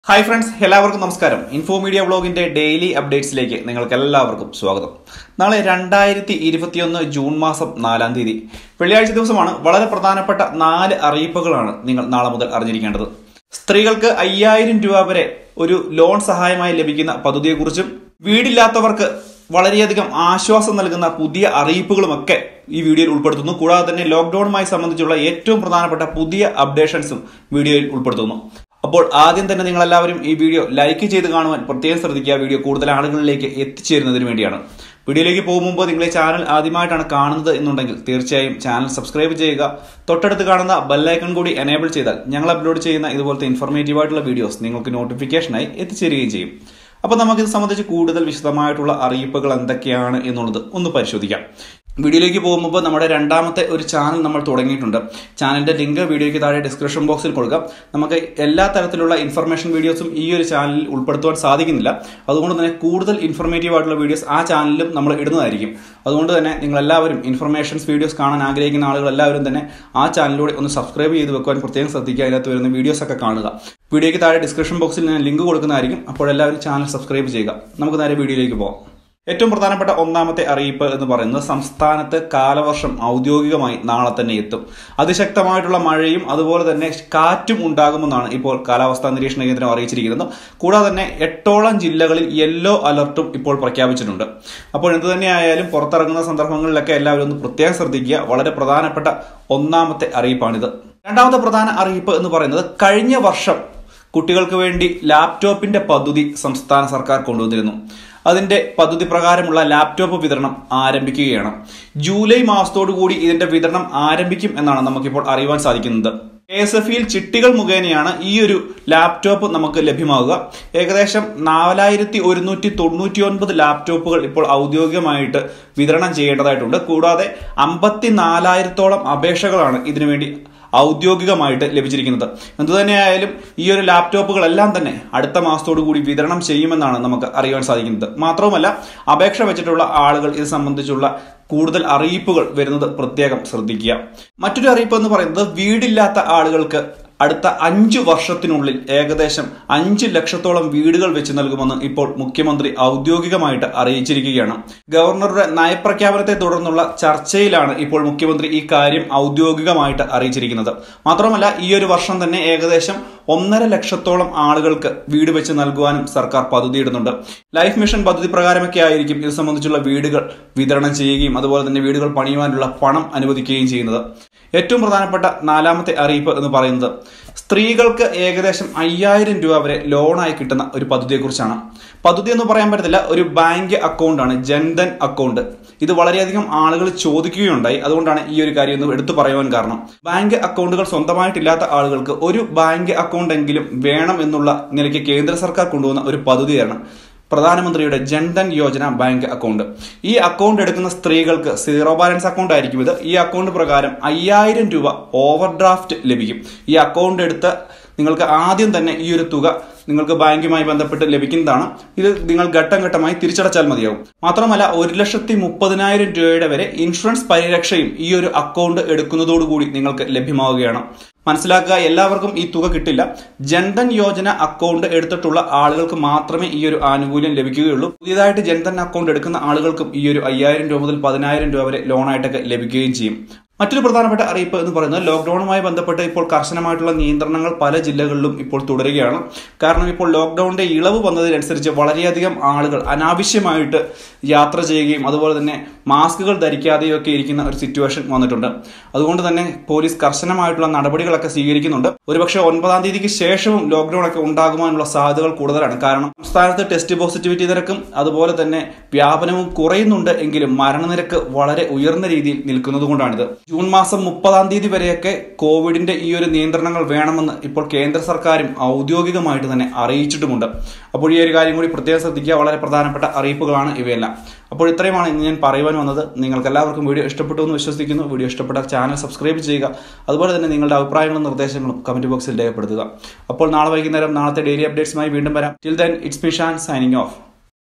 hi friends എല്ലാവർക്കും നമസ്കാരം info media വ്ളോഗിന്റെ ഡെയിലി അപ്ഡേറ്റ്സിലേക്ക് നിങ്ങൾക്ക് എല്ലാവർക്കും സ്വാഗതം നാളെ രണ്ടായിരത്തി ഇരുപത്തിയൊന്ന് ജൂൺ മാസം നാലാം തീയതി വെള്ളിയാഴ്ച ദിവസമാണ് വളരെ പ്രധാനപ്പെട്ട നാല് അറിയിപ്പുകളാണ് നിങ്ങൾ നാളെ മുതൽ അറിഞ്ഞിരിക്കേണ്ടത് സ്ത്രീകൾക്ക് അയ്യായിരം രൂപ വരെ ഒരു ലോൺ സഹായമായി ലഭിക്കുന്ന പദ്ധതിയെക്കുറിച്ചും വീടില്ലാത്തവർക്ക് വളരെയധികം ആശ്വാസം നൽകുന്ന പുതിയ അറിയിപ്പുകളുമൊക്കെ ഈ വീഡിയോയിൽ ഉൾപ്പെടുത്തുന്നു കൂടാതെ തന്നെ ലോക്ക്ഡൌണുമായി സംബന്ധിച്ചുള്ള ഏറ്റവും പ്രധാനപ്പെട്ട പുതിയ അപ്ഡേഷൻസും വീഡിയോയിൽ ഉൾപ്പെടുത്തുന്നു അപ്പോൾ ആദ്യം തന്നെ നിങ്ങൾ എല്ലാവരും ഈ വീഡിയോ ലൈക്ക് ചെയ്ത് കാണുവാൻ പ്രത്യേകം ശ്രദ്ധിക്കുക വീഡിയോ കൂടുതൽ ആളുകളിലേക്ക് എത്തിച്ചേരുന്നതിന് വേണ്ടിയാണ് വീഡിയോയിലേക്ക് പോകും മുമ്പ് നിങ്ങൾ ഈ ചാനൽ ആദ്യമായിട്ടാണ് കാണുന്നത് എന്നുണ്ടെങ്കിൽ തീർച്ചയായും ചാനൽ സബ്സ്ക്രൈബ് ചെയ്യുക തൊട്ടടുത്ത് കാണുന്ന ബെല്ലൈക്കൺ കൂടി എനേബിൾ ചെയ്താൽ ഞങ്ങൾ അപ്ലോഡ് ചെയ്യുന്ന ഇതുപോലത്തെ ഇൻഫോർമേറ്റീവ് ആയിട്ടുള്ള വീഡിയോസ് നിങ്ങൾക്ക് നോട്ടിഫിക്കേഷനായി എത്തിച്ചേരുകയും ചെയ്യും അപ്പോൾ നമുക്കിത് സംബന്ധിച്ച് കൂടുതൽ വിശദമായിട്ടുള്ള അറിയിപ്പുകൾ എന്തൊക്കെയാണ് എന്നുള്ളത് ഒന്ന് പരിശോധിക്കാം വീഡിയോയിലേക്ക് പോകുമ്പോൾ നമ്മുടെ രണ്ടാമത്തെ ഒരു ചാനൽ നമ്മൾ തുടങ്ങിയിട്ടുണ്ട് ചാനലിന്റെ ലിങ്ക് വീഡിയോയ്ക്ക് താഴെ ഡിസ്ക്രിപ്ഷൻ ബോക്സിൽ കൊടുക്കാം നമുക്ക് എല്ലാ തരത്തിലുള്ള ഇൻഫർമേഷൻ വീഡിയോസും ഈ ഒരു ചാനലിൽ ഉൾപ്പെടുത്തുവാൻ സാധിക്കുന്നില്ല അതുകൊണ്ട് തന്നെ കൂടുതൽ ഇൻഫർമേറ്റീവ് ആയിട്ടുള്ള വീഡിയോസ് ആ ചാനലിലും നമ്മൾ ഇടുന്നതായിരിക്കും അതുകൊണ്ട് തന്നെ നിങ്ങൾ എല്ലാവരും ഇൻഫർമേഷൻസ് വീഡിയോസ് കാണാൻ ആഗ്രഹിക്കുന്ന ആളുകൾ എല്ലാവരും തന്നെ ആ ചാനലിലൂടെ ഒന്ന് സബ്സ്ക്രൈബ് ചെയ്ത് വെക്കുവാൻ പ്രത്യേകം ശ്രദ്ധിക്കുക അതിനകത്ത് വരുന്ന വീഡിയോസ് ഒക്കെ കാണുക വീഡിയോയ്ക്ക് താഴെ ഡിസ്ക്രിപ്ഷൻ ബോക്സിൽ ഞാൻ ലിങ്ക് കൊടുക്കുന്നതായിരിക്കും അപ്പോൾ എല്ലാവരും ചാനൽ സബ്സ്ക്രൈബ് ചെയ്യുക നമുക്ക് നേരെ വീഡിയോയിലേക്ക് പോകാം ഏറ്റവും പ്രധാനപ്പെട്ട ഒന്നാമത്തെ അറിയിപ്പ് എന്ന് പറയുന്നത് സംസ്ഥാനത്ത് കാലവർഷം ഔദ്യോഗികമായി നാളെ തന്നെ എത്തും അതിശക്തമായിട്ടുള്ള മഴയും അതുപോലെ തന്നെ കാറ്റും ഉണ്ടാകുമെന്നാണ് ഇപ്പോൾ കാലാവസ്ഥാ നിരീക്ഷണ കേന്ദ്രം അറിയിച്ചിരിക്കുന്നത് കൂടാതെ തന്നെ എട്ടോളം ജില്ലകളിൽ യെല്ലോ അലർട്ടും ഇപ്പോൾ പ്രഖ്യാപിച്ചിട്ടുണ്ട് അപ്പോൾ എന്ത് തന്നെയായാലും പുറത്തിറങ്ങുന്ന സന്ദർഭങ്ങളിലൊക്കെ എല്ലാവരും ഒന്ന് പ്രത്യേകം ശ്രദ്ധിക്കുക വളരെ പ്രധാനപ്പെട്ട ഒന്നാമത്തെ അറിയിപ്പാണിത് രണ്ടാമത്തെ പ്രധാന അറിയിപ്പ് എന്ന് പറയുന്നത് കഴിഞ്ഞ വർഷം കുട്ടികൾക്ക് വേണ്ടി ലാപ്ടോപ്പിന്റെ പദ്ധതി സംസ്ഥാന സർക്കാർ കൊണ്ടുവന്നിരുന്നു അതിന്റെ പദ്ധതി പ്രകാരമുള്ള ലാപ്ടോപ്പ് വിതരണം ആരംഭിക്കുകയാണ് ജൂലൈ മാസത്തോടു കൂടി ഇതിന്റെ വിതരണം ആരംഭിക്കും എന്നാണ് നമുക്കിപ്പോൾ അറിയുവാൻ സാധിക്കുന്നത് കെ എസ് എഫ് ഇയിൽ ചിട്ടികൾ മുഖേനയാണ് ഈ ഒരു ലാപ്ടോപ്പ് നമുക്ക് ലഭ്യമാകുക ഏകദേശം നാലായിരത്തി ഒരുന്നൂറ്റി തൊണ്ണൂറ്റി ഒൻപത് ലാപ്ടോപ്പുകൾ ഇപ്പോൾ ഔദ്യോഗികമായിട്ട് വിതരണം ചെയ്യേണ്ടതായിട്ടുണ്ട് കൂടാതെ അമ്പത്തി നാലായിരത്തോളം അപേക്ഷകളാണ് ഇതിനുവേണ്ടി ഔദ്യോഗികമായിട്ട് ലഭിച്ചിരിക്കുന്നത് എന്തുതന്നെയായാലും ഈ ഒരു ലാപ്ടോപ്പുകളെല്ലാം തന്നെ അടുത്ത മാസത്തോടു കൂടി വിതരണം ചെയ്യുമെന്നാണ് നമുക്ക് അറിയാൻ സാധിക്കുന്നത് മാത്രവുമല്ല അപേക്ഷ വെച്ചിട്ടുള്ള ആളുകൾ ഇത് സംബന്ധിച്ചുള്ള കൂടുതൽ അറിയിപ്പുകൾ വരുന്നത് പ്രത്യേകം ശ്രദ്ധിക്കുക മറ്റൊരു അറിയിപ്പ് എന്ന് പറയുന്നത് വീടില്ലാത്ത ആളുകൾക്ക് അടുത്ത അഞ്ചു വർഷത്തിനുള്ളിൽ ഏകദേശം അഞ്ച് ലക്ഷത്തോളം വീടുകൾ വെച്ച് നൽകുമെന്ന് ഇപ്പോൾ മുഖ്യമന്ത്രി ഔദ്യോഗികമായിട്ട് അറിയിച്ചിരിക്കുകയാണ് ഗവർണറുടെ നയപ്രഖ്യാപനത്തെ തുടർന്നുള്ള ചർച്ചയിലാണ് ഇപ്പോൾ മുഖ്യമന്ത്രി ഈ കാര്യം ഔദ്യോഗികമായിട്ട് അറിയിച്ചിരിക്കുന്നത് മാത്രമല്ല ഈ ഒരു വർഷം തന്നെ ഏകദേശം ഒന്നര ലക്ഷത്തോളം ആളുകൾക്ക് വീട് വെച്ച് നൽകുവാനും സർക്കാർ പദ്ധതിയിടുന്നുണ്ട് ലൈഫ് മിഷൻ പദ്ധതി പ്രകാരമൊക്കെ ആയിരിക്കും ഇത് സംബന്ധിച്ചുള്ള വീടുകൾ വിതരണം ചെയ്യുകയും അതുപോലെ തന്നെ വീടുകൾ പണിയുവാനുള്ള പണം അനുവദിക്കുകയും ചെയ്യുന്നത് ഏറ്റവും പ്രധാനപ്പെട്ട നാലാമത്തെ അറിയിപ്പ് എന്ന് പറയുന്നത് സ്ത്രീകൾക്ക് ഏകദേശം അയ്യായിരം രൂപ വരെ ലോണായി കിട്ടുന്ന ഒരു പദ്ധതിയെക്കുറിച്ചാണ് പദ്ധതി എന്ന് പറയാൻ പറ്റത്തില്ല ഒരു ബാങ്ക് അക്കൗണ്ടാണ് ജൻധൻ അക്കൗണ്ട് ഇത് വളരെയധികം ആളുകൾ ചോദിക്കുകയുണ്ടായി അതുകൊണ്ടാണ് ഈ ഒരു കാര്യം ഒന്ന് എടുത്തു പറയുവാൻ കാരണം ബാങ്ക് അക്കൗണ്ടുകൾ സ്വന്തമായിട്ടില്ലാത്ത ആളുകൾക്ക് ഒരു ബാങ്ക് അക്കൗണ്ട് എങ്കിലും വേണം എന്നുള്ള നിലയ്ക്ക് കേന്ദ്ര സർക്കാർ കൊണ്ടുവന്ന ഒരു പദ്ധതിയാണ് പ്രധാനമന്ത്രിയുടെ ജൻധൻ യോജന ബാങ്ക് അക്കൗണ്ട് ഈ അക്കൗണ്ട് എടുക്കുന്ന സ്ത്രീകൾക്ക് സീറോ ബാലൻസ് അക്കൗണ്ട് ആയിരിക്കും ഇത് ഈ അക്കൗണ്ട് പ്രകാരം അയ്യായിരം രൂപ ഓവർ ഡ്രാഫ്റ്റ് ലഭിക്കും ഈ അക്കൗണ്ട് എടുത്ത് നിങ്ങൾക്ക് ആദ്യം തന്നെ ഈ ഒരു തുക നിങ്ങൾക്ക് ബാങ്കുമായി ബന്ധപ്പെട്ട് ലഭിക്കുന്നതാണ് ഇത് നിങ്ങൾ ഘട്ടം ഘട്ടമായി തിരിച്ചടച്ചാൽ മതിയാവും മാത്രമല്ല ഒരു ലക്ഷത്തി മുപ്പതിനായിരം രൂപയുടെ വരെ ഇൻഷുറൻസ് പരിരക്ഷയും ഈ ഒരു അക്കൗണ്ട് എടുക്കുന്നതോടുകൂടി നിങ്ങൾക്ക് ലഭ്യമാവുകയാണ് മനസ്സിലാക്കുക എല്ലാവർക്കും ഈ തുക കിട്ടില്ല ജൻധൻ യോജന അക്കൗണ്ട് എടുത്തിട്ടുള്ള ആളുകൾക്ക് മാത്രമേ ഈ ഒരു ആനുകൂല്യം ലഭിക്കുകയുള്ളൂ പുതിയതായിട്ട് ജൻധൻ അക്കൗണ്ട് എടുക്കുന്ന ആളുകൾക്കും ഈ ഒരു അയ്യായിരം രൂപ മുതൽ പതിനായിരം രൂപ വരെ ലോണായിട്ടൊക്കെ ലഭിക്കുകയും ചെയ്യും മറ്റൊരു പ്രധാനപ്പെട്ട അറിയിപ്പ് എന്ന് പറയുന്നത് ലോക്ക്ഡൌണുമായി ബന്ധപ്പെട്ട് ഇപ്പോൾ കർശനമായിട്ടുള്ള നിയന്ത്രണങ്ങൾ പല ജില്ലകളിലും ഇപ്പോൾ തുടരുകയാണ് കാരണം ഇപ്പോൾ ലോക്ക്ഡൌണിന്റെ ഇളവ് വന്നതിനനുസരിച്ച് വളരെയധികം ആളുകൾ അനാവശ്യമായിട്ട് യാത്ര ചെയ്യുകയും അതുപോലെ തന്നെ മാസ്കുകൾ ധരിക്കാതെയൊക്കെ ഇരിക്കുന്ന ഒരു സിറ്റുവേഷൻ വന്നിട്ടുണ്ട് അതുകൊണ്ട് തന്നെ പോലീസ് കർശനമായിട്ടുള്ള നടപടികളൊക്കെ സ്വീകരിക്കുന്നുണ്ട് ഒരുപക്ഷെ ഒൻപതാം തീയതിക്ക് ശേഷവും ലോക്ക്ഡൌൺ ഒക്കെ ഉണ്ടാകുവാനുള്ള സാധ്യതകൾ കൂടുതലാണ് കാരണം സംസ്ഥാനത്ത് ടെസ്റ്റ് പോസിറ്റിവിറ്റി നിരക്കും അതുപോലെ തന്നെ വ്യാപനവും കുറയുന്നുണ്ട് എങ്കിലും മരണനിരക്ക് വളരെ ഉയർന്ന രീതിയിൽ നിൽക്കുന്നത് കൊണ്ടാണിത് ജൂൺ മാസം മുപ്പതാം തീയതി വരെയൊക്കെ കോവിഡിന്റെ ഈ ഒരു നിയന്ത്രണങ്ങൾ വേണമെന്ന് ഇപ്പോൾ കേന്ദ്ര സർക്കാരും ഔദ്യോഗികമായിട്ട് തന്നെ അറിയിച്ചിട്ടുമുണ്ട് അപ്പോൾ ഈ ഒരു കാര്യം കൂടി പ്രത്യേകം ശ്രദ്ധിക്കുക വളരെ പ്രധാനപ്പെട്ട അറിയിപ്പുകളാണ് ഇവയെല്ലാം അപ്പോൾ ഇത്രയുമാണ് ഇന്ന് ഞാൻ പറയുവാൻ വന്നത് നിങ്ങൾക്ക് എല്ലാവർക്കും വീഡിയോ ഇഷ്ടപ്പെട്ടു എന്ന് വിശ്വസിക്കുന്നു വീഡിയോ ഇഷ്ടപ്പെട്ട ചാനൽ സബ്സ്ക്രൈബ് ചെയ്യുക അതുപോലെ തന്നെ നിങ്ങളുടെ അഭിപ്രായങ്ങളും നിർദ്ദേശങ്ങളും കമന്റ് ബോക്സിൽ രേഖപ്പെടുത്തുക അപ്പോൾ നാളെ വൈകുന്നേരം നാളത്തെ ഡെയിലി അപ്ഡേറ്റ്സുമായി വീണ്ടും വരാം till then it's Mishan signing of